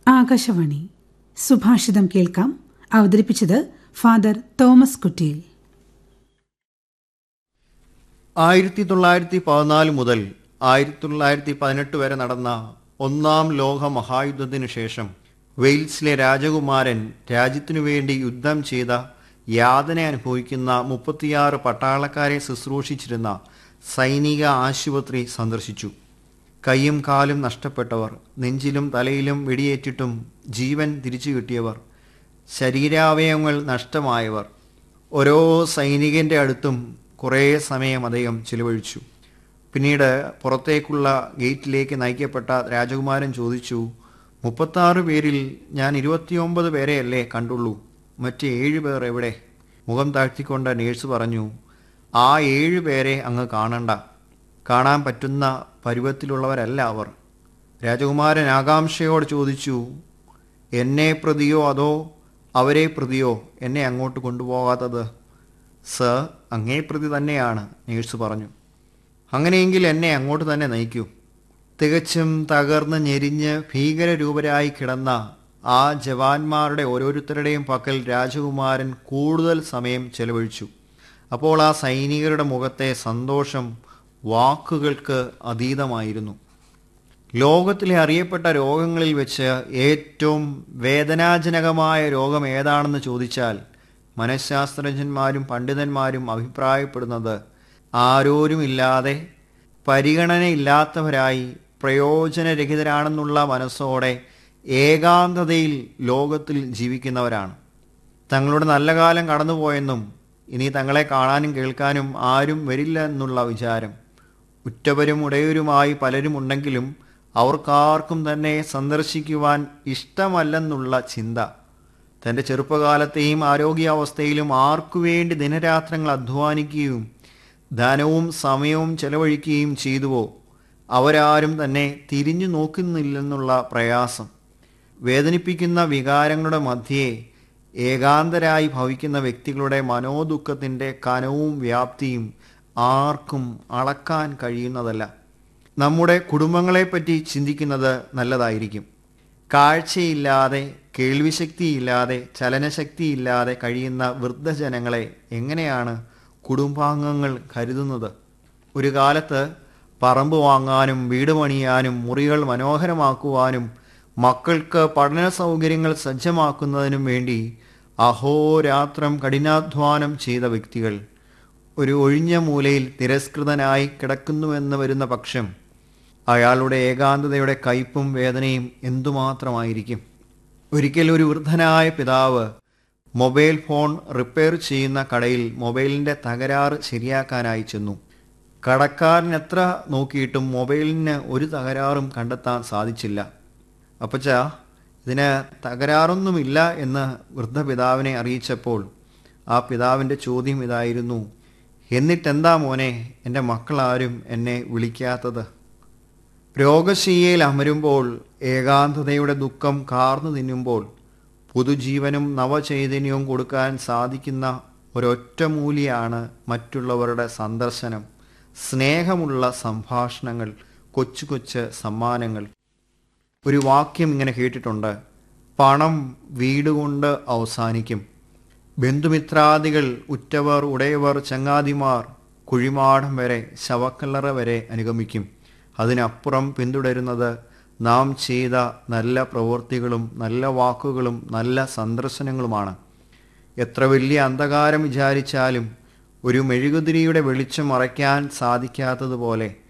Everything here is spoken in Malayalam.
ആകാശവാണി സുഭാഷിതം കേൾക്കാം അവതരിപ്പിച്ചത് ഫാദർ തോമസ് കുറ്റിയിൽ ആയിരത്തി തൊള്ളായിരത്തി പതിനാല് മുതൽ ആയിരത്തി തൊള്ളായിരത്തി പതിനെട്ട് വരെ നടന്ന ഒന്നാം ലോക മഹായുദ്ധത്തിനു ശേഷം വെയിൽസിലെ രാജകുമാരൻ രാജ്യത്തിനു വേണ്ടി യുദ്ധം ചെയ്ത യാതന അനുഭവിക്കുന്ന മുപ്പത്തിയാറ് പട്ടാളക്കാരെ ശുശ്രൂഷിച്ചിരുന്ന സൈനിക ആശുപത്രി സന്ദർശിച്ചു കൈയും കാലും നഷ്ടപ്പെട്ടവർ നെഞ്ചിലും തലയിലും വെടിയേറ്റിട്ടും ജീവൻ തിരിച്ചു കിട്ടിയവർ ശരീരാവയവങ്ങൾ നഷ്ടമായവർ ഓരോ സൈനികന്റെ അടുത്തും കുറേ സമയം അദ്ദേഹം ചിലവഴിച്ചു പിന്നീട് പുറത്തേക്കുള്ള ഗേറ്റിലേക്ക് നയിക്കപ്പെട്ട രാജകുമാരൻ ചോദിച്ചു മുപ്പത്താറ് പേരിൽ ഞാൻ ഇരുപത്തിയൊമ്പത് പേരെയല്ലേ കണ്ടുള്ളൂ മറ്റ് ഏഴ് പേർ എവിടെ മുഖം താഴ്ത്തിക്കൊണ്ട് നേഴ്സ് പറഞ്ഞു ആ ഏഴ് പേരെ അങ്ങ് കാണണ്ട കാണാൻ പറ്റുന്ന പരുവത്തിലുള്ളവരല്ല അവർ രാജകുമാരൻ ആകാംക്ഷയോട് ചോദിച്ചു എന്നെ പ്രതിയോ അതോ അവരെ പ്രതിയോ എന്നെ അങ്ങോട്ട് കൊണ്ടുപോകാത്തത് സർ അങ്ങേ പ്രതി തന്നെയാണ് നേഴ്സ് പറഞ്ഞു അങ്ങനെയെങ്കിൽ എന്നെ അങ്ങോട്ട് തന്നെ നയിക്കൂ തികച്ചും തകർന്ന് ഞെരിഞ്ഞ് ഭീകരരൂപരായി കിടന്ന ആ ജവാന്മാരുടെ ഓരോരുത്തരുടെയും പക്കൽ രാജകുമാരൻ കൂടുതൽ സമയം ചെലവഴിച്ചു അപ്പോൾ ആ സൈനികരുടെ മുഖത്തെ സന്തോഷം വാക്കുകൾക്ക് അതീതമായിരുന്നു ലോകത്തിലെ അറിയപ്പെട്ട രോഗങ്ങളിൽ വെച്ച് ഏറ്റവും വേദനാജനകമായ രോഗം ഏതാണെന്ന് ചോദിച്ചാൽ മനഃശാസ്ത്രജ്ഞന്മാരും പണ്ഡിതന്മാരും അഭിപ്രായപ്പെടുന്നത് ആരോരുമില്ലാതെ പരിഗണനയില്ലാത്തവരായി പ്രയോജനരഹിതരാണെന്നുള്ള മനസ്സോടെ ഏകാന്തതയിൽ ലോകത്തിൽ ജീവിക്കുന്നവരാണ് തങ്ങളുടെ നല്ല കാലം കടന്നുപോയെന്നും ഇനി തങ്ങളെ കാണാനും കേൾക്കാനും ആരും വരില്ല എന്നുള്ള വിചാരം ഉറ്റവരും ഉടയവരുമായി പലരും ഉണ്ടെങ്കിലും അവർക്കാർക്കും തന്നെ സന്ദർശിക്കുവാൻ ഇഷ്ടമല്ലെന്നുള്ള ചിന്ത തൻ്റെ ചെറുപ്പകാലത്തെയും ആരോഗ്യാവസ്ഥയിലും ആർക്കു വേണ്ടി ദിനരാത്രങ്ങൾ അധ്വാനിക്കുകയും ധനവും സമയവും ചെലവഴിക്കുകയും ചെയ്തുവോ അവരാരും തന്നെ തിരിഞ്ഞു നോക്കുന്നില്ലെന്നുള്ള പ്രയാസം വേദനിപ്പിക്കുന്ന വികാരങ്ങളുടെ മധ്യേ ഏകാന്തരായി ഭവിക്കുന്ന വ്യക്തികളുടെ മനോദുഃഖത്തിൻ്റെ കനവും വ്യാപ്തിയും ആർക്കും അളക്കാൻ കഴിയുന്നതല്ല നമ്മുടെ കുടുംബങ്ങളെപ്പറ്റി ചിന്തിക്കുന്നത് നല്ലതായിരിക്കും കാഴ്ചയില്ലാതെ കേൾവിശക്തിയില്ലാതെ ചലനശക്തിയില്ലാതെ കഴിയുന്ന വൃദ്ധജനങ്ങളെ എങ്ങനെയാണ് കുടുംബാംഗങ്ങൾ കരുതുന്നത് ഒരു കാലത്ത് പറമ്പ് വാങ്ങാനും വീട് പണിയാനും മുറികൾ മനോഹരമാക്കുവാനും മക്കൾക്ക് പഠന സൗകര്യങ്ങൾ സജ്ജമാക്കുന്നതിനും വേണ്ടി അഹോരാത്രം കഠിനാധ്വാനം ചെയ്ത വ്യക്തികൾ ഒരു ഒഴിഞ്ഞ മൂലയിൽ തിരസ്കൃതനായി കിടക്കുന്നുവെന്ന് വരുന്ന പക്ഷം അയാളുടെ ഏകാന്തതയുടെ കയ്പും വേദനയും എന്തുമാത്രമായിരിക്കും ഒരിക്കൽ ഒരു വൃദ്ധനായ പിതാവ് മൊബൈൽ ഫോൺ റിപ്പയർ ചെയ്യുന്ന കടയിൽ മൊബൈലിൻ്റെ തകരാറ് ശരിയാക്കാനായി ചെന്നു കടക്കാരൻ എത്ര നോക്കിയിട്ടും മൊബൈലിന് ഒരു തകരാറും കണ്ടെത്താൻ സാധിച്ചില്ല അപ്പച്ച ഇതിന് തകരാറൊന്നുമില്ല എന്ന് വൃദ്ധപിതാവിനെ അറിയിച്ചപ്പോൾ ആ പിതാവിൻ്റെ ചോദ്യം ഇതായിരുന്നു എന്നിട്ടെന്താ മോനെ എൻ്റെ മക്കളാരും എന്നെ വിളിക്കാത്തത് രോഗശയ്യയിൽ അമരുമ്പോൾ ഏകാന്തതയുടെ ദുഃഖം കാർന്നു തിന്നുമ്പോൾ പുതുജീവനും നവചൈതന്യവും കൊടുക്കാൻ സാധിക്കുന്ന ഒരൊറ്റമൂലിയാണ് മറ്റുള്ളവരുടെ സന്ദർശനം സ്നേഹമുള്ള സംഭാഷണങ്ങൾ കൊച്ചു കൊച്ചു സമ്മാനങ്ങൾ ഒരു വാക്യം ഇങ്ങനെ കേട്ടിട്ടുണ്ട് പണം വീട് കൊണ്ട് അവസാനിക്കും ബന്ധുമിത്രാദികൾ ഉറ്റവർ ഉടയവർ ചങ്ങാതിമാർ കുഴിമാടം വരെ ശവക്കല്ലറ വരെ അനുഗമിക്കും അതിനപ്പുറം പിന്തുടരുന്നത് നാം ചെയ്ത നല്ല പ്രവൃത്തികളും നല്ല വാക്കുകളും നല്ല സന്ദർശനങ്ങളുമാണ് എത്ര വലിയ അന്ധകാരം വിചാരിച്ചാലും ഒരു മെഴുകുതിരിയുടെ വെളിച്ചം മറയ്ക്കാൻ സാധിക്കാത്തതുപോലെ